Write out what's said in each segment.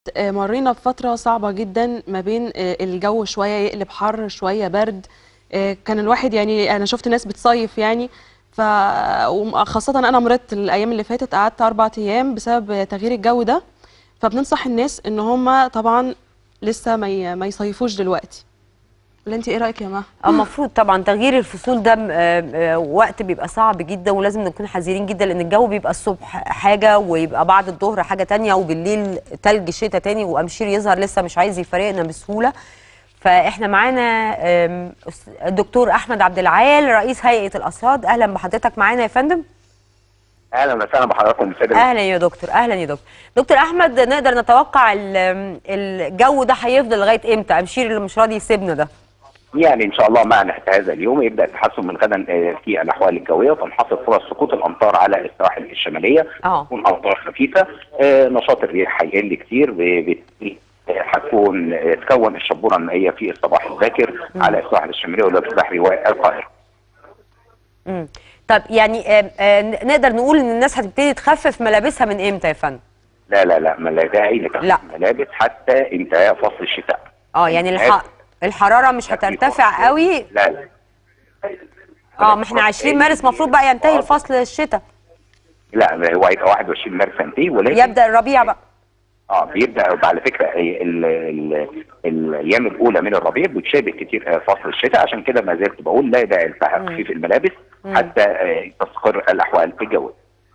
آه، مرينا بفترة صعبة جدا ما بين آه، الجو شوية يقلب حر شوية برد آه، كان الواحد يعني أنا شفت ناس بتصيف يعني ف وخاصة أنا مرضت الأيام اللي فاتت قعدت أربع أيام بسبب تغيير الجو ده فبننصح الناس إن هم طبعا لسه ما ي- ما يصيفوش دلوقتي ولا أنت إيه رأيك يا مها؟ المفروض طبعا تغيير الفصول ده آه، آه، وقت بيبقى صعب جدا ولازم نكون حذرين جدا لان الجو بيبقى الصبح حاجه ويبقى بعد الظهر حاجه تانية وبالليل تلج شتاء تاني وامشير يظهر لسه مش عايز يفارقنا بسهوله فاحنا معانا آم، أس- الدكتور احمد عبد العال رئيس هيئه الاسراد اهلا بحضرتك معانا يا فندم اهلا وسهلا بحضراتكم سيد اهلا يا دكتور اهلا يا دكتور دكتور احمد نقدر نتوقع ال- الجو ده هيفضل لغايه امتى امشير اللي مش راضي يسيبنا ده يعني ان شاء الله مع نهايه هذا اليوم يبدا التحسن من غدا آه، في الاحوال الجويه وتنحصر فرص سقوط الامطار على السواحل الشماليه اه تكون امطار خفيفه آه، نشاط الرياح هيقل كتير ب- بالتالي آه، هتكون آه، تكون الشبوره المائيه في الصباح الباكر على السواحل الشماليه والوجه البحري والقاهره مم. طب يعني آه، آه، نقدر نقول ان الناس هتبتدي تخفف ملابسها من امتى يا فندم؟ لا لا لا ما لا داعي لا. لتخفيف الملابس حتى انتهاء فصل الشتاء اه يعني الح... الحراره مش هترتفع قوي لا لا اه ما احنا 20 مارس المفروض بقى ينتهي الفصل الشتاء لا هو هيبقى 21 مارس ينتهي ولكن يبدا الربيع بقى اه بيبدا على فكره ال ال الايام الاولى من الربيع بتشابه كتير آه، فصل الشتاء عشان كده ما زلت بقول لا داعي لتخفيف الملابس حتى آه، تستقر الاحوال الجويه.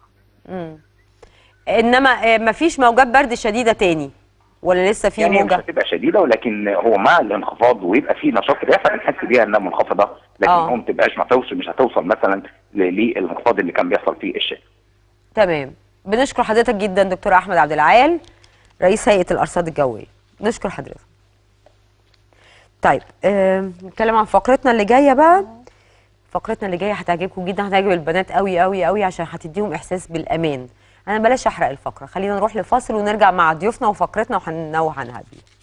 انما آه، مفيش موجات برد شديده تاني ولا لسه في يعني هي مش موجه؟ هتبقى شديده ولكن هو مع الانخفاض ويبقى في نشاط رياح هنحس بيها انها منخفضه لكن آه. هو ما تبقاش ما توصل مش هتوصل مثلا ل- للانخفاض اللي كان بيحصل في الشتاء. تمام بنشكر حضرتك جدا دكتور احمد عبد العال رئيس هيئه الارصاد الجويه نشكر حضرتك طيب آه، نتكلم عن فقرتنا اللي جايه بقى فقرتنا اللي جايه هتعجبكم جدا هتعجب البنات قوي قوي قوي عشان هتديهم احساس بالامان انا بلاش احرق الفقره خلينا نروح لفاصل ونرجع مع ضيوفنا وفقرتنا وهننوه عنها دي